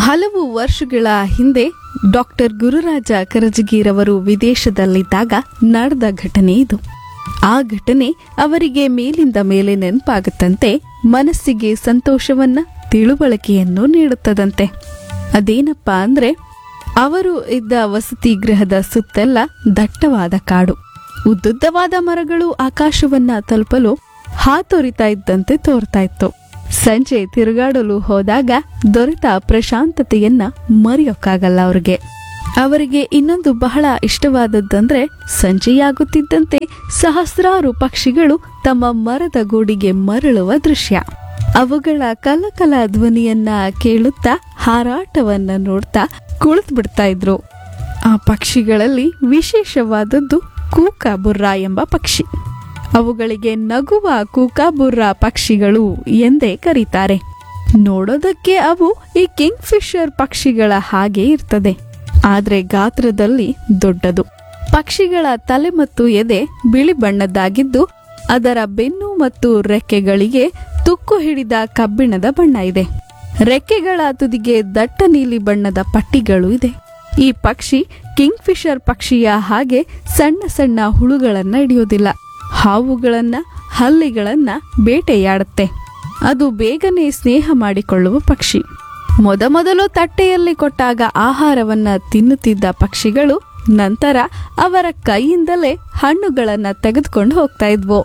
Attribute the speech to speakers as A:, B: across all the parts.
A: ಹಲವು ವರ್ಷಗಳ ಹಿಂದೆ ಡಾಕ್ಟರ್ ಗುರುರಾಜ ಕರಜಗಿರವರು ವಿದೇಶದಲ್ಲಿದ್ದಾಗ ನಡೆದ ಘಟನೆ ಇದು ಆ ಘಟನೆ ಅವರಿಗೆ ಮೇಲಿಂದ ಮೇಲೆ ನೆನಪಾಗುತ್ತಂತೆ ಮನಸ್ಸಿಗೆ ಸಂತೋಷವನ್ನ ತಿಳುವಳಿಕೆಯನ್ನು ನೀಡುತ್ತದಂತೆ ಅದೇನಪ್ಪಾ ಅಂದ್ರೆ ಅವರು ಇದ್ದ ವಸತಿ ಗೃಹದ ಸುತ್ತೆಲ್ಲ ದಟ್ಟವಾದ ಕಾಡು ಉದ್ದುದ್ದವಾದ ಮರಗಳು ಆಕಾಶವನ್ನ ತಲುಪಲು ಹಾತೊರಿತಾ ಇದ್ದಂತೆ ತೋರ್ತಾ ಇತ್ತು ಸಂಜೆ ತಿರುಗಾಡಲು ಹೋದಾಗ ದೊರೆತ ಪ್ರಶಾಂತತೆಯನ್ನ ಮರೆಯೋಕ್ಕಾಗಲ್ಲ ಅವ್ರಿಗೆ ಅವರಿಗೆ ಇನ್ನೊಂದು ಬಹಳ ಇಷ್ಟವಾದದ್ದಂದ್ರೆ ಸಂಜೆಯಾಗುತ್ತಿದ್ದಂತೆ ಸಹಸ್ರಾರು ಪಕ್ಷಿಗಳು ತಮ್ಮ ಮರದ ಗೂಡಿಗೆ ಮರಳುವ ದೃಶ್ಯ ಅವುಗಳ ಕಲಕಲ ಧ್ವನಿಯನ್ನ ಕೇಳುತ್ತಾ ಹಾರಾಟವನ್ನ ನೋಡ್ತಾ ಕುಳಿತು ಬಿಡ್ತಾ ಇದ್ರು ಆ ಪಕ್ಷಿಗಳಲ್ಲಿ ವಿಶೇಷವಾದದ್ದು ಕೂಕಾಬುರ್ರ ಎಂಬ ಪಕ್ಷಿ ಅವುಗಳಿಗೆ ನಗುವ ಕೂಕಾಬುರ್ರ ಪಕ್ಷಿಗಳು ಎಂದೇ ಕರೀತಾರೆ ನೋಡೋದಕ್ಕೆ ಅವು ಈ ಕಿಂಗ್ ಫಿಶರ್ ಪಕ್ಷಿಗಳ ಹಾಗೆ ಇರ್ತದೆ ಆದ್ರೆ ಗಾತ್ರದಲ್ಲಿ ದೊಡ್ಡದು ಪಕ್ಷಿಗಳ ತಲೆ ಮತ್ತು ಎದೆ ಬಿಳಿ ಬಣ್ಣದ್ದಾಗಿದ್ದು ಅದರ ಬೆನ್ನು ಮತ್ತು ರೆಕ್ಕೆಗಳಿಗೆ ತುಕ್ಕು ಹಿಡಿದ ಕಬ್ಬಿಣದ ಬಣ್ಣ ಇದೆ ರೆಕ್ಕೆಗಳ ತುದಿಗೆ ದಟ್ಟ ನೀಲಿ ಬಣ್ಣದ ಪಟ್ಟಿಗಳು ಇದೆ ಈ ಪಕ್ಷಿ ಕಿಂಗ್ ಫಿಶರ್ ಪಕ್ಷಿಯ ಹಾಗೆ ಸಣ್ಣ ಸಣ್ಣ ಹುಳುಗಳನ್ನ ಹಿಡಿಯೋದಿಲ್ಲ ಹಾವುಗಳನ್ನ ಹಲ್ಲಿಗಳನ್ನ ಬೇಟೆಯಾಡುತ್ತೆ ಅದು ಬೇಗನೆ ಸ್ನೇಹ ಮಾಡಿಕೊಳ್ಳುವ ಪಕ್ಷಿ ಮೊದಮೊದಲು ತಟ್ಟೆಯಲ್ಲಿ ಕೊಟ್ಟಾಗ ಆಹಾರವನ್ನ ತಿನ್ನುತ್ತಿದ್ದ ಪಕ್ಷಿಗಳು ನಂತರ ಅವರ ಕೈಯಿಂದಲೇ ಹಣ್ಣುಗಳನ್ನ ತೆಗೆದುಕೊಂಡು ಹೋಗ್ತಾ ಇದ್ವು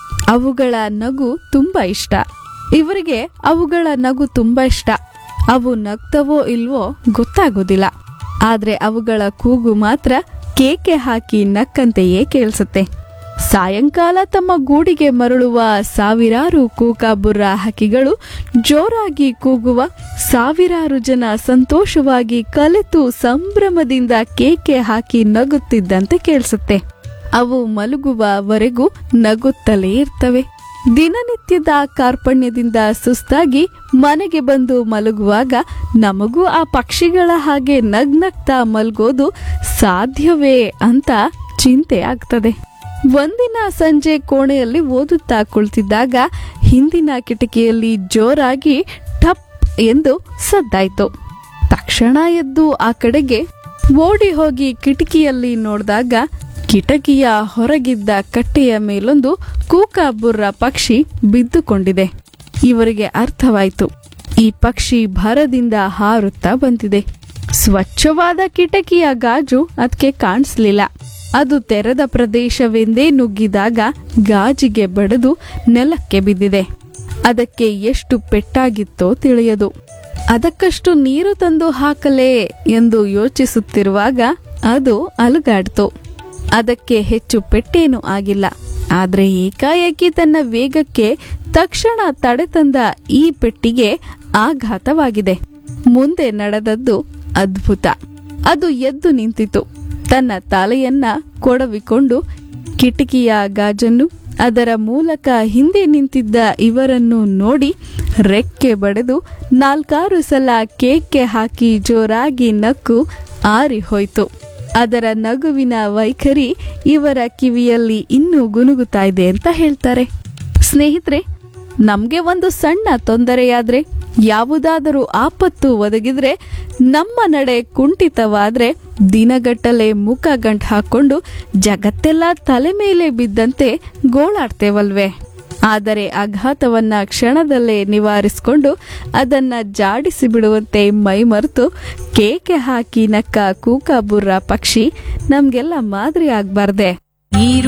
A: ಅವುಗಳ ನಗು ತುಂಬಾ ಇಷ್ಟ ಇವರಿಗೆ ಅವುಗಳ ನಗು ತುಂಬಾ ಇಷ್ಟ ಅವು ನಗ್ತವೋ ಇಲ್ವೋ ಗೊತ್ತಾಗೋದಿಲ್ಲ ಆದ್ರೆ ಅವುಗಳ ಕೂಗು ಮಾತ್ರ ಕೇಕೆ ಹಾಕಿ ನಕ್ಕಂತೆಯೇ ಕೇಳಿಸುತ್ತೆ ಸಾಯಂಕಾಲ ತಮ್ಮ ಗೂಡಿಗೆ ಮರಳುವ ಸಾವಿರಾರು ಕೂಕಾಬುರ್ರ ಹಕ್ಕಿಗಳು ಜೋರಾಗಿ ಕೂಗುವ ಸಾವಿರಾರು ಜನ ಸಂತೋಷವಾಗಿ ಕಲೆತು ಸಂಭ್ರಮದಿಂದ ಕೇಕೆ ಹಾಕಿ ನಗುತ್ತಿದ್ದಂತೆ ಕೇಳಿಸುತ್ತೆ ಅವು ಮಲಗುವವರೆಗೂ ನಗುತ್ತಲೇ ಇರ್ತವೆ ದಿನನಿತ್ಯದ ಕಾರ್ಪಣ್ಯದಿಂದ ಸುಸ್ತಾಗಿ ಮನೆಗೆ ಬಂದು ಮಲಗುವಾಗ ನಮಗೂ ಆ ಪಕ್ಷಿಗಳ ಹಾಗೆ ನಗ್ನಗ್ತಾ ಮಲ್ಗೋದು ಸಾಧ್ಯವೇ ಅಂತ ಚಿಂತೆ ಆಗ್ತದೆ ಒಂದಿನ ಸಂಜೆ ಕೋಣೆಯಲ್ಲಿ ಓದುತ್ತಾ ಕುಳಿತಿದ್ದಾಗ ಹಿಂದಿನ ಕಿಟಕಿಯಲ್ಲಿ ಜೋರಾಗಿ ಟಪ್ ಎಂದು ಸದ್ದಾಯ್ತು ತಕ್ಷಣ ಎದ್ದು ಆ ಕಡೆಗೆ ಓಡಿ ಹೋಗಿ ಕಿಟಕಿಯಲ್ಲಿ ನೋಡಿದಾಗ ಕಿಟಕಿಯ ಹೊರಗಿದ್ದ ಕಟ್ಟೆಯ ಮೇಲೊಂದು ಕೂಕಾಬುರ್ರ ಪಕ್ಷಿ ಬಿದ್ದುಕೊಂಡಿದೆ ಇವರಿಗೆ ಅರ್ಥವಾಯಿತು ಈ ಪಕ್ಷಿ ಭರದಿಂದ ಹಾರುತ್ತಾ ಬಂದಿದೆ ಸ್ವಚ್ಛವಾದ ಕಿಟಕಿಯ ಗಾಜು ಅದಕ್ಕೆ ಕಾಣಿಸ್ಲಿಲ್ಲ ಅದು ತೆರೆದ ಪ್ರದೇಶವೆಂದೇ ನುಗ್ಗಿದಾಗ ಗಾಜಿಗೆ ಬಡಿದು ನೆಲಕ್ಕೆ ಬಿದ್ದಿದೆ ಅದಕ್ಕೆ ಎಷ್ಟು ಪೆಟ್ಟಾಗಿತ್ತೋ ತಿಳಿಯದು ಅದಕ್ಕಷ್ಟು ನೀರು ತಂದು ಹಾಕಲೇ ಎಂದು ಯೋಚಿಸುತ್ತಿರುವಾಗ ಅದು ಅಲುಗಾಡ್ತು ಅದಕ್ಕೆ ಹೆಚ್ಚು ಪೆಟ್ಟೇನೂ ಆಗಿಲ್ಲ ಆದ್ರೆ ಏಕಾಏಕಿ ತನ್ನ ವೇಗಕ್ಕೆ ತಕ್ಷಣ ತಡೆತಂದ ಈ ಪೆಟ್ಟಿಗೆ ಆಘಾತವಾಗಿದೆ ಮುಂದೆ ನಡೆದದ್ದು ಅದ್ಭುತ ಅದು ಎದ್ದು ನಿಂತಿತು ತನ್ನ ತಲೆಯನ್ನ ಕೊಡವಿಕೊಂಡು ಕಿಟಕಿಯ ಗಾಜನ್ನು ಅದರ ಮೂಲಕ ಹಿಂದೆ ನಿಂತಿದ್ದ ಇವರನ್ನು ನೋಡಿ ರೆಕ್ಕೆ ಬಡೆದು ನಾಲ್ಕಾರು ಸಲ ಕೇಕ್ಕೆ ಹಾಕಿ ಜೋರಾಗಿ ನಕ್ಕು ಆರಿ ಹೋಯ್ತು ಅದರ ನಗುವಿನ ವೈಖರಿ ಇವರ ಕಿವಿಯಲ್ಲಿ ಇನ್ನೂ ಗುನುಗುತ್ತಾ ಇದೆ ಅಂತ ಹೇಳ್ತಾರೆ ಸ್ನೇಹಿತರೆ ನಮ್ಗೆ ಒಂದು ಸಣ್ಣ ತೊಂದರೆಯಾದ್ರೆ ಯಾವುದಾದರೂ ಆಪತ್ತು ಒದಗಿದ್ರೆ ನಮ್ಮ ನಡೆ ಕುಂಠಿತವಾದ್ರೆ ದಿನಗಟ್ಟಲೆ ಮುಖ ಗಂಟು ಹಾಕೊಂಡು ಜಗತ್ತೆಲ್ಲ ತಲೆ ಮೇಲೆ ಬಿದ್ದಂತೆ ಗೋಳಾಡ್ತೇವಲ್ವೇ ಆದರೆ ಆಘಾತವನ್ನ ಕ್ಷಣದಲ್ಲೇ ನಿವಾರಿಸಿಕೊಂಡು ಅದನ್ನ ಜಾಡಿಸಿ ಬಿಡುವಂತೆ ಮೈಮರೆತು ಕೇಕೆ ಹಾಕಿ ನಕ್ಕ ಕೂಕಾಬುರ್ರ ಪಕ್ಷಿ ನಮ್ಗೆಲ್ಲ ಮಾದರಿ ಆಗ್ಬಾರ್ದೆ